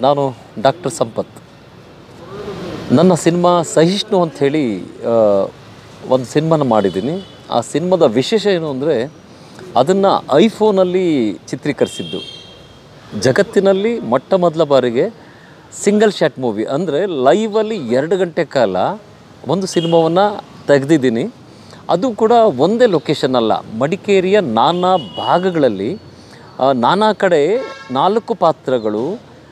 ನಾನು ಡಾಕ್ಟರ್ ಸಂಪತ್ ನನ್ನ ಸಿನಿಮಾ ಸಹಿಷ್ಣು ಅಂಥೇಳಿ ಒಂದು ಸಿನಿಮಾನ ಮಾಡಿದ್ದೀನಿ ಆ ಸಿನಿಮಾದ ವಿಶೇಷ ಏನು ಅಂದರೆ ಅದನ್ನು ಐಫೋನಲ್ಲಿ ಚಿತ್ರೀಕರಿಸಿದ್ದು ಜಗತ್ತಿನಲ್ಲಿ ಮೊಟ್ಟ ಮೊದಲ ಬಾರಿಗೆ ಸಿಂಗಲ್ ಶಾಟ್ ಮೂವಿ ಅಂದರೆ ಲೈವಲ್ಲಿ ಎರಡು ಗಂಟೆ ಕಾಲ ಒಂದು ಸಿನಿಮಾವನ್ನು ತೆಗೆದಿದ್ದೀನಿ ಅದು ಕೂಡ ಒಂದೇ ಲೊಕೇಶನ್ ಅಲ್ಲ ಮಡಿಕೇರಿಯ ನಾನಾ ಭಾಗಗಳಲ್ಲಿ ಆ, ನಾನಾ ಕಡೆ ನಾಲ್ಕು ಪಾತ್ರಗಳು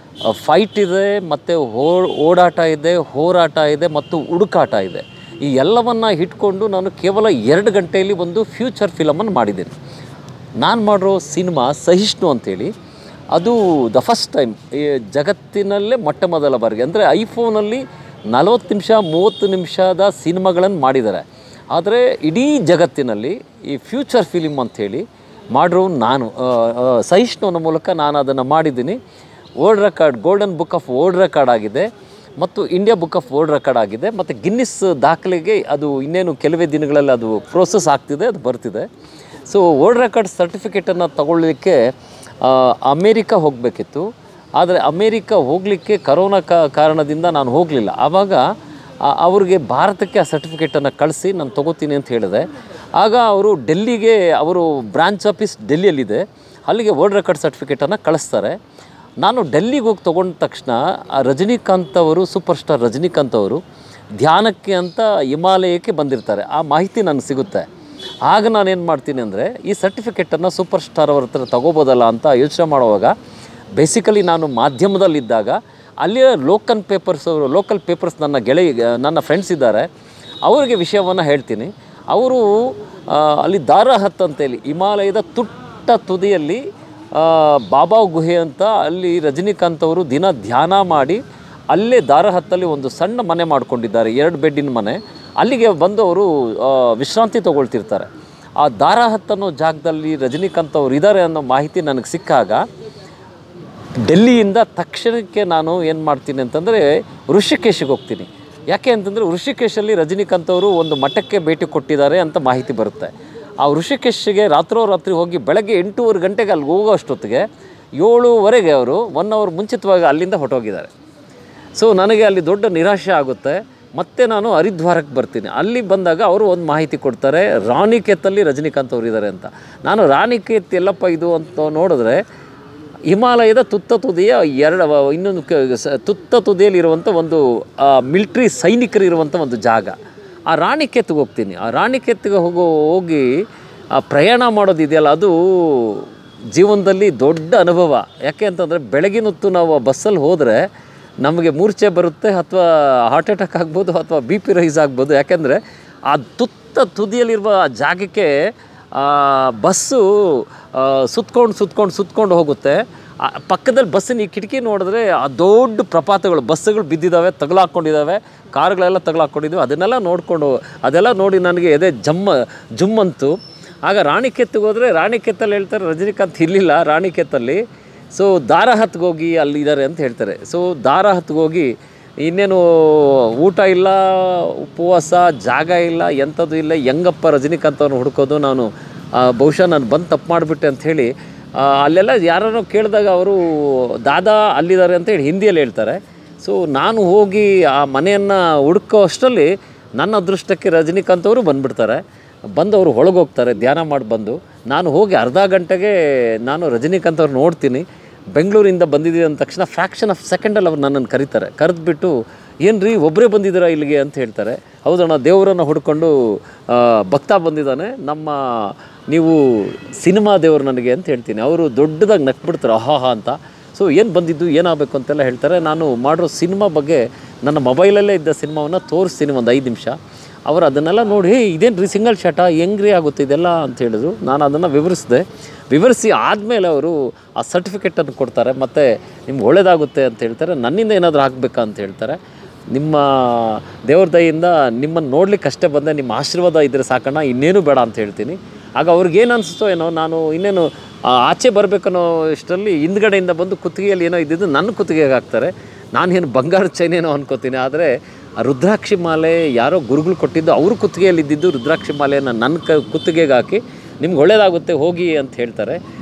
ಫೈಟ್ ಇದೆ ಮತ್ತು ಹೋ ಓಡಾಟ ಇದೆ ಹೋರಾಟ ಇದೆ ಮತ್ತು ಹುಡುಕಾಟ ಇದೆ ಈ ಎಲ್ಲವನ್ನು ಇಟ್ಕೊಂಡು ನಾನು ಕೇವಲ ಎರಡು ಗಂಟೆಯಲ್ಲಿ ಒಂದು ಫ್ಯೂಚರ್ ಫಿಲಮನ್ನು ಮಾಡಿದ್ದೀನಿ ನಾನು ಮಾಡಿರೋ ಸಿನಿಮಾ ಸಹಿಷ್ಣು ಅಂತೇಳಿ ಅದು ದ ಫಸ್ಟ್ ಟೈಮ್ ಈ ಜಗತ್ತಿನಲ್ಲೇ ಮೊಟ್ಟ ಮೊದಲ ಬಾರಿಗೆ ಅಂದರೆ ಐಫೋನಲ್ಲಿ ನಲವತ್ತು ನಿಮಿಷ ಮೂವತ್ತು ನಿಮಿಷದ ಸಿನಿಮಾಗಳನ್ನು ಮಾಡಿದ್ದಾರೆ ಆದರೆ ಇಡೀ ಜಗತ್ತಿನಲ್ಲಿ ಈ ಫ್ಯೂಚರ್ ಫಿಲಿಮ್ ಅಂಥೇಳಿ ಮಾಡಿರೋ ನಾನು ಆ, ಆ, ಸಹಿಷ್ಣು ಅನ್ನೋ ಮೂಲಕ ನಾನು ಅದನ್ನು ಮಾಡಿದ್ದೀನಿ world record golden book of world record ಆಗಿದೆ ಮತ್ತು India book of world record ಆಗಿದೆ ಮತ್ತು ಗಿನ್ನಿಸ್ ದಾಖಲೆಗೆ ಅದು ಇನ್ನೇನು ಕೆಲವೇ ದಿನಗಳಲ್ಲಿ ಅದು ಪ್ರೋಸೆಸ್ ಆಗ್ತಿದೆ ಅದು ಬರ್ತಿದೆ ಸೊ ವರ್ಲ್ಡ್ ರೆಕಾರ್ಡ್ ಸರ್ಟಿಫಿಕೇಟನ್ನು ತಗೊಳ್ಳಿಕ್ಕೆ ಆ, ಅಮೇರಿಕ ಹೋಗಬೇಕಿತ್ತು ಆದರೆ ಅಮೇರಿಕ ಹೋಗಲಿಕ್ಕೆ ಕರೋನಾ ಕ ಕಾರಣದಿಂದ ನಾನು ಹೋಗಲಿಲ್ಲ ಆವಾಗ ಆ- ಅವ್ರಿಗೆ ಭಾರತಕ್ಕೆ ಆ ಸರ್ಟಿಫಿಕೇಟನ್ನು ಕಳಿಸಿ ನಾನು ತೊಗೋತೀನಿ ಅಂತ ಹೇಳಿದೆ ಆಗ ಅವರು ಡೆಲ್ಲಿಗೆ ಅವರು ಬ್ರಾಂಚ್ ಆಫೀಸ್ ಡೆಲ್ಲಿಯಲ್ಲಿದೆ ಅಲ್ಲಿಗೆ ವರ್ಲ್ಡ್ ರೆಕಾರ್ಡ್ ಸರ್ಟಿಫಿಕೇಟನ್ನು ಕಳಿಸ್ತಾರೆ ನಾನು ಡೆಲ್ಲಿಗೆ ಹೋಗಿ ತೊಗೊಂಡ ತಕ್ಷಣ ಆ ರಜನಿಕಾಂತ್ ಅವರು ಸೂಪರ್ ಸ್ಟಾರ್ ರಜನಿಕಾಂತ್ ಅವರು ಧ್ಯಾನಕ್ಕೆ ಅಂತ ಹಿಮಾಲಯಕ್ಕೆ ಬಂದಿರ್ತಾರೆ ಆ ಮಾಹಿತಿ ನನಗೆ ಸಿಗುತ್ತೆ ಆಗ ನಾನು ಏನು ಮಾಡ್ತೀನಿ ಅಂದರೆ ಈ ಸರ್ಟಿಫಿಕೇಟನ್ನು ಸೂಪರ್ ಸ್ಟಾರ್ ಅವ್ರ ಹತ್ರ ತಗೋಬೋದಲ್ಲ ಅಂತ ಯೋಚನೆ ಮಾಡುವಾಗ ಬೇಸಿಕಲಿ ನಾನು ಮಾಧ್ಯಮದಲ್ಲಿದ್ದಾಗ ಅಲ್ಲಿಯ ಲೋಕಲ್ ಪೇಪರ್ಸ್ ಅವರು ಲೋಕಲ್ ಪೇಪರ್ಸ್ ನನ್ನ ಗೆಳೆಯ ನನ್ನ ಫ್ರೆಂಡ್ಸ್ ಇದ್ದಾರೆ ಅವರಿಗೆ ವಿಷಯವನ್ನು ಹೇಳ್ತೀನಿ ಅವರು ಆ, ಅಲ್ಲಿ ದಾರಹತ್ ಅಂತೇಳಿ ಹಿಮಾಲಯದ ತುಟ್ಟ ತುದಿಯಲ್ಲಿ ಆ, ಬಾಬಾ ಗುಹೆ ಅಂತ ಅಲ್ಲಿ ರಜನಿಕಾಂತ್ ಅವರು ದಿನ ಧ್ಯಾನ ಮಾಡಿ ಅಲ್ಲೇ ದಾರಹತ್ತಲ್ಲಿ ಒಂದು ಸಣ್ಣ ಮನೆ ಮಾಡ್ಕೊಂಡಿದ್ದಾರೆ ಎರಡು ಬೆಡ್ಡಿನ ಮನೆ ಅಲ್ಲಿಗೆ ಬಂದು ಅವರು ಆ, ವಿಶ್ರಾಂತಿ ತಗೊಳ್ತಿರ್ತಾರೆ ಆ ದಾರಹತ್ ಅನ್ನೋ ಜಾಗದಲ್ಲಿ ರಜನಿಕಾಂತ್ ಅವರು ಇದ್ದಾರೆ ಅನ್ನೋ ಮಾಹಿತಿ ನನಗೆ ಸಿಕ್ಕಾಗ ಡೆಲ್ಲಿಯಿಂದ ತಕ್ಷಣಕ್ಕೆ ನಾನು ಏನು ಮಾಡ್ತೀನಿ ಅಂತಂದರೆ ಋಷಿಕೇಶಿಗೆ ಹೋಗ್ತೀನಿ ಯಾಕೆ ಅಂತಂದರೆ ಋಷಿಕೇಶಲ್ಲಿ ರಜನಿಕಾಂತ್ ಅವರು ಒಂದು ಮಠಕ್ಕೆ ಭೇಟಿ ಕೊಟ್ಟಿದ್ದಾರೆ ಅಂತ ಮಾಹಿತಿ ಬರುತ್ತೆ ಆ ಋಷಿಕೇಶಿಗೆ ರಾತ್ರೋರಾತ್ರಿ ಹೋಗಿ ಬೆಳಗ್ಗೆ ಎಂಟೂವರೆ ಗಂಟೆಗೆ ಅಲ್ಲಿ ಹೋಗೋ ಅಷ್ಟೊತ್ತಿಗೆ ಏಳುವರೆಗೆ ಅವರು ಒನ್ ಅವರ್ ಮುಂಚಿತವಾಗಿ ಅಲ್ಲಿಂದ ಹೊರಟೋಗಿದ್ದಾರೆ ಸೊ ನನಗೆ ಅಲ್ಲಿ ದೊಡ್ಡ ನಿರಾಶೆ ಆಗುತ್ತೆ ಮತ್ತೆ ನಾನು ಹರಿದ್ವಾರಕ್ಕೆ ಬರ್ತೀನಿ ಅಲ್ಲಿ ಬಂದಾಗ ಅವರು ಒಂದು ಮಾಹಿತಿ ಕೊಡ್ತಾರೆ ರಾಣಿಕೇತಲ್ಲಿ ರಜನಿಕಾಂತ್ ಅವರು ಇದ್ದಾರೆ ಅಂತ ನಾನು ರಾಣಿಕೇತ್ ಎಲ್ಲಪ್ಪ ಇದು ಅಂತ ನೋಡಿದ್ರೆ ಹಿಮಾಲಯದ ತುತ್ತ ತುದಿಯ ಎರಡು ಇನ್ನೊಂದು ಕ ಸ- ತುತ್ತ ತುದಿಯಲ್ಲಿರುವಂಥ ಒಂದು ಮಿಲ್ಟ್ರಿ ಸೈನಿಕರು ಇರುವಂಥ ಒಂದು ಜಾಗ ಆ ರಾಣಿಕೇತ್ಗೆ ಹೋಗ್ತೀನಿ ಆ ರಾಣಿಕೇತ್ಗೆ ಹೋಗೋ ಹೋಗಿ ಆ ಪ್ರಯಾಣ ಮಾಡೋದಿದೆಯಲ್ಲ ಅದು ಜೀವನದಲ್ಲಿ ದೊಡ್ಡ ಅನುಭವ ಯಾಕೆ ಅಂತಂದರೆ ಬೆಳಗಿನ ಹೊತ್ತು ನಾವು ಆ ಬಸ್ಸಲ್ಲಿ ಹೋದರೆ ನಮಗೆ ಮೂರ್ಛೆ ಬರುತ್ತೆ ಅಥವಾ ಹಾರ್ಟ್ ಅಟ್ಯಾಕ್ ಆಗ್ಬೋದು ಅಥವಾ ಬಿ ಪಿ ರೈಸ್ ಆಗ್ಬೋದು ಯಾಕೆಂದರೆ ಆ ತುತ್ತ ತುದಿಯಲ್ಲಿರುವ ಆ ಜಾಗಕ್ಕೆ ಆ ಬಸ್ಸು ಸುತ್ಕೊಂಡು ಸುತ್ಕೊಂಡು ಸುತ್ಕೊಂಡು ಹೋಗುತ್ತೆ ಆ ಪಕ್ಕದಲ್ಲಿ ಬಸ್ಸಿನ ಈ ಕಿಟಕಿ ನೋಡಿದ್ರೆ ಆ ದೊಡ್ಡ ಪ್ರಪಾತಗಳು ಬಸ್ಸುಗಳು ಬಿದ್ದಿದ್ದಾವೆ ತಗಲಾಕೊಂಡಿದ್ದಾವೆ ಕಾರುಗಳೆಲ್ಲ ತಗಲಾಕೊಂಡಿದ್ದಾವೆ ಅದನ್ನೆಲ್ಲ ನೋಡಿಕೊಂಡು ಅದೆಲ್ಲ ನೋಡಿ ನನಗೆ ಎದೆ ಜಮ್ಮ ಜುಮ್ಮಂತು ಆಗ ರಾಣಿಕೆತ್ತಿಗೆ ಹೋದರೆ ರಾಣಿಕೆತ್ತಲ್ಲಿ ಹೇಳ್ತಾರೆ ರಜನಿಕಾಂತ್ ಇರಲಿಲ್ಲ ರಾಣಿಕೆತ್ತಲ್ಲಿ ಸೊ ದಾರಹತ್ಗೆ ಹೋಗಿ ಅಲ್ಲಿದ್ದಾರೆ ಅಂತ ಹೇಳ್ತಾರೆ ಸೊ ದಾರಹತ್ಗೆ ಹೋಗಿ ಇನ್ನೇನು ಊಟ ಇಲ್ಲ ಉಪವಾಸ ಜಾಗ ಇಲ್ಲ ಎಂಥದ್ದು ಇಲ್ಲ ಹೆಂಗಪ್ಪ ರಜನಿಕಾಂತ್ ಅವ್ರನ್ನ ಹುಡ್ಕೋದು ನಾನು ಆ, ಬಹುಶಃ ನಾನು ಬಂದು ತಪ್ಪು ಮಾಡಿಬಿಟ್ಟೆ ಅಂಥೇಳಿ ಅಲ್ಲೆಲ್ಲ ಯಾರನ್ನೋ ಕೇಳಿದಾಗ ಅವರು ದಾದಾ ಅಲ್ಲಿದ್ದಾರೆ ಅಂತೇಳಿ ಹಿಂದಿಯಲ್ಲಿ ಹೇಳ್ತಾರೆ ಸೊ ನಾನು ಹೋಗಿ ಆ ಮನೆಯನ್ನು ಹುಡುಕೋ ಅಷ್ಟರಲ್ಲಿ ನನ್ನ ಅದೃಷ್ಟಕ್ಕೆ ರಜನಿಕಾಂತ್ ಅವರು ಬಂದುಬಿಡ್ತಾರೆ ಬಂದು ಅವರು ಒಳಗೆ ಹೋಗ್ತಾರೆ ಧ್ಯಾನ ಮಾಡಿ ಬಂದು ನಾನು ಹೋಗಿ ಅರ್ಧ ಗಂಟೆಗೆ ನಾನು ರಜನಿಕಾಂತ್ ಅವ್ರು ನೋಡ್ತೀನಿ ಬೆಂಗಳೂರಿಂದ ಬಂದಿದ್ದೀವಿ ಅಂದ ತಕ್ಷಣ ಫ್ರ್ಯಾಕ್ಷನ್ ಆಫ್ ಸೆಕೆಂಡಲ್ಲಿ ಅವ್ರು ನನ್ನನ್ನು ಕರೀತಾರೆ ಕರೆದ್ಬಿಟ್ಟು ಏನು ರೀ ಒಬ್ಬರೇ ಬಂದಿದ್ದೀರಾ ಇಲ್ಲಿಗೆ ಅಂತ ಹೇಳ್ತಾರೆ ಹೌದಣ್ಣ ದೇವರನ್ನು ಹುಡ್ಕೊಂಡು ಆ, ಭಕ್ತ ಬಂದಿದ್ದಾನೆ ನಮ್ಮ ನೀವು ಸಿನಿಮಾ ದೇವರು ನನಗೆ ಅಂತ ಹೇಳ್ತೀನಿ ಅವರು ದೊಡ್ಡದಾಗಿ ನಕ್ಬಿಡ್ತಾರೆ ಆಹಾ ಅಂತ ಸೊ ಏನು ಬಂದಿದ್ದು ಏನಾಗಬೇಕು ಅಂತೆಲ್ಲ ಹೇಳ್ತಾರೆ ನಾನು ಮಾಡಿರೋ ಸಿನಿಮಾ ಬಗ್ಗೆ ನನ್ನ ಮೊಬೈಲಲ್ಲೇ ಇದ್ದ ಸಿನಿಮಾವನ್ನು ತೋರಿಸ್ತೀನಿ ಒಂದು ಐದು ನಿಮಿಷ ಅವರು ಅದನ್ನೆಲ್ಲ ನೋಡಿ ಹೇ ಇದೇನು ರೀ ಸಿಂಗಲ್ ಶಾಟ ಹೆಂಗ್ರಿ ಆಗುತ್ತೆ ಇದೆಲ್ಲ ಅಂತ ಹೇಳಿದ್ರು ನಾನು ಅದನ್ನು ವಿವರಿಸಿದೆ ವಿವರಿಸಿ ಆದಮೇಲೆ ಅವರು ಆ ಸರ್ಟಿಫಿಕೇಟನ್ನು ಕೊಡ್ತಾರೆ ಮತ್ತು ನಿಮ್ಗೆ ಒಳ್ಳೇದಾಗುತ್ತೆ ಅಂತ ಹೇಳ್ತಾರೆ ನನ್ನಿಂದ ಏನಾದರೂ ಆಗಬೇಕಾ ಅಂತ ಹೇಳ್ತಾರೆ ನಿಮ್ಮ ದೇವ್ರ ದಯಿಂದ ನಿಮ್ಮನ್ನು ನೋಡ್ಲಿಕ್ಕೆ ಅಷ್ಟೇ ಬಂದೆ ನಿಮ್ಮ ಆಶೀರ್ವಾದ ಇದ್ದರೆ ಸಾಕಣ್ಣ ಇನ್ನೇನು ಬೇಡ ಅಂತ ಹೇಳ್ತೀನಿ ಆಗ ಅವ್ರಿಗೇನು ಅನಿಸ್ತೋ ಏನೋ ನಾನು ಇನ್ನೇನು ಆ, ಆಚೆ ಬರಬೇಕನ್ನೋ ಇಷ್ಟರಲ್ಲಿ ಹಿಂದ್ಗಡೆಯಿಂದ ಬಂದು ಕುತ್ತಿಗೆಯಲ್ಲಿ ಏನೋ ಇದ್ದಿದ್ದು ನನ್ನ ಕುತ್ತಿಗೆಗೆ ಹಾಕ್ತಾರೆ ನಾನೇನು ಬಂಗಾರ ಚೈನೇನೋ ಅನ್ಕೋತೀನಿ ಆದರೆ ಆ ರುದ್ರಾಕ್ಷಿ ಮಾಲೆ ಯಾರೋ ಗುರುಗಳು ಕೊಟ್ಟಿದ್ದು ಅವ್ರ ಕುತ್ತಿಗೆಯಲ್ಲಿ ಇದ್ದಿದ್ದು ರುದ್ರಾಕ್ಷಿ ಮಾಲೆಯನ್ನು ನನ್ನ ಕ ಕುತ್ತಿಗೆಗೆ ಹಾಕಿ ನಿಮ್ಗೆ ಒಳ್ಳೇದಾಗುತ್ತೆ ಹೋಗಿ ಅಂತ ಹೇಳ್ತಾರೆ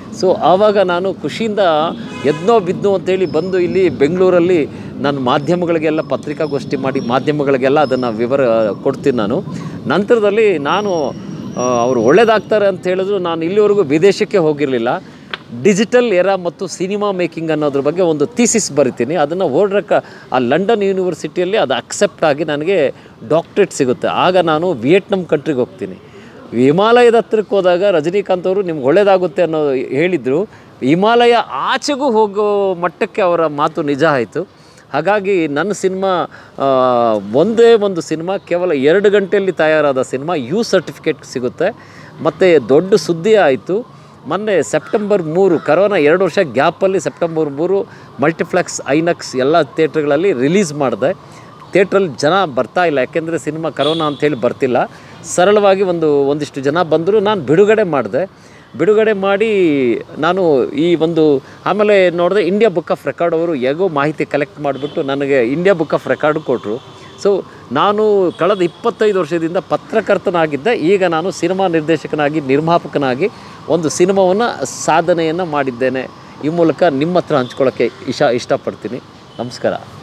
ಸೊ ಆವಾಗ ನಾನು ಖುಷಿಯಿಂದ ಎದ್ನೋ ಬಿದ್ನೋ ಅಂತೇಳಿ ಬಂದು ಇಲ್ಲಿ ಬೆಂಗಳೂರಲ್ಲಿ ನಾನು ಮಾಧ್ಯಮಗಳಿಗೆಲ್ಲ ಪತ್ರಿಕಾಗೋಷ್ಠಿ ಮಾಡಿ ಮಾಧ್ಯಮಗಳಿಗೆಲ್ಲ ಅದನ್ನು ವಿವರ ಕೊಡ್ತೀನಿ ನಾನು ನಂತರದಲ್ಲಿ ನಾನು ಆ, ಅವರು ಒಳ್ಳೇದಾಗ್ತಾರೆ ಅಂತ ಹೇಳಿದ್ರು ನಾನು ಇಲ್ಲಿವರೆಗೂ ವಿದೇಶಕ್ಕೆ ಹೋಗಿರಲಿಲ್ಲ ಡಿಜಿಟಲ್ ಎರಾ ಮತ್ತು ಸಿನಿಮಾ ಮೇಕಿಂಗ್ ಅನ್ನೋದ್ರ ಬಗ್ಗೆ ಒಂದು ಥೀಸಿಸ್ ಬರಿತೀನಿ ಅದನ್ನು ಓಡ್ರಕ್ಕ ಆ ಲಂಡನ್ ಯೂನಿವರ್ಸಿಟಿಯಲ್ಲಿ ಅದು ಅಕ್ಸೆಪ್ಟ್ ಆಗಿ ನನಗೆ ಡಾಕ್ಟ್ರೇಟ್ ಸಿಗುತ್ತೆ ಆಗ ನಾನು ವಿಯೆಟ್ನಾಂ ಕಂಟ್ರಿಗೆ ಹೋಗ್ತೀನಿ ಹಿಮಾಲಯದ ಹತ್ರಕ್ಕೆ ಹೋದಾಗ ರಜನಿಕಾಂತ್ ಅವರು ನಿಮ್ಗೆ ಒಳ್ಳೇದಾಗುತ್ತೆ ಅನ್ನೋ ಹೇಳಿದರು ಹಿಮಾಲಯ ಆಚೆಗೂ ಹೋಗೋ ಮಟ್ಟಕ್ಕೆ ಅವರ ಮಾತು ನಿಜ ಆಯಿತು ಹಾಗಾಗಿ ನನ್ನ ಸಿನಿಮಾ ಆ, ಒಂದೇ ಒಂದು ಸಿನಿಮಾ ಕೇವಲ ಎರಡು ಗಂಟೆಯಲ್ಲಿ ತಯಾರಾದ ಸಿನಿಮಾ ಯು ಸರ್ಟಿಫಿಕೇಟ್ ಸಿಗುತ್ತೆ ಮತ್ತು ದೊಡ್ಡ ಸುದ್ದಿ ಆಯಿತು ಮೊನ್ನೆ ಸೆಪ್ಟೆಂಬರ್ ಮೂರು ಕರೋನಾ ಎರಡು ವರ್ಷ ಗ್ಯಾಪಲ್ಲಿ ಸೆಪ್ಟೆಂಬರ್ ಮೂರು ಮಲ್ಟಿಪ್ಲೆಕ್ಸ್ ಐನಕ್ಸ್ ಎಲ್ಲ ಥಿಯೇಟ್ರ್ಗಳಲ್ಲಿ ರಿಲೀಸ್ ಮಾಡಿದೆ ಥಿಯೇಟ್ರಲ್ಲಿ ಜನ ಬರ್ತಾ ಇಲ್ಲ ಯಾಕೆಂದರೆ ಸಿನಿಮಾ ಕರೋನಾ ಅಂಥೇಳಿ ಬರ್ತಿಲ್ಲ ಸರಳವಾಗಿ ಒಂದು ಒಂದಿಷ್ಟು ಜನ ಬಂದರು ನಾನು ಬಿಡುಗಡೆ ಮಾಡಿದೆ ಬಿಡುಗಡೆ ಮಾಡಿ ನಾನು ಈ ಒಂದು ಆಮೇಲೆ ನೋಡಿದೆ ಇಂಡಿಯಾ ಬುಕ್ ಆಫ್ ರೆಕಾರ್ಡ್ ಅವರು ಹೇಗೋ ಮಾಹಿತಿ ಕಲೆಕ್ಟ್ ಮಾಡಿಬಿಟ್ಟು ನನಗೆ ಇಂಡಿಯಾ ಬುಕ್ ಆಫ್ ರೆಕಾರ್ಡು ಕೊಟ್ಟರು ಸೊ ನಾನು ಕಳೆದ ಇಪ್ಪತ್ತೈದು ವರ್ಷದಿಂದ ಪತ್ರಕರ್ತನಾಗಿದ್ದೆ ಈಗ ನಾನು ಸಿನಿಮಾ ನಿರ್ದೇಶಕನಾಗಿ ನಿರ್ಮಾಪಕನಾಗಿ ಒಂದು ಸಿನಿಮಾವನ್ನು ಸಾಧನೆಯನ್ನು ಮಾಡಿದ್ದೇನೆ ಈ ಮೂಲಕ ನಿಮ್ಮ ಹತ್ರ ಹಂಚ್ಕೊಳ್ಳೋಕ್ಕೆ ಇಷ್ಟ ಇಷ್ಟಪಡ್ತೀನಿ ನಮಸ್ಕಾರ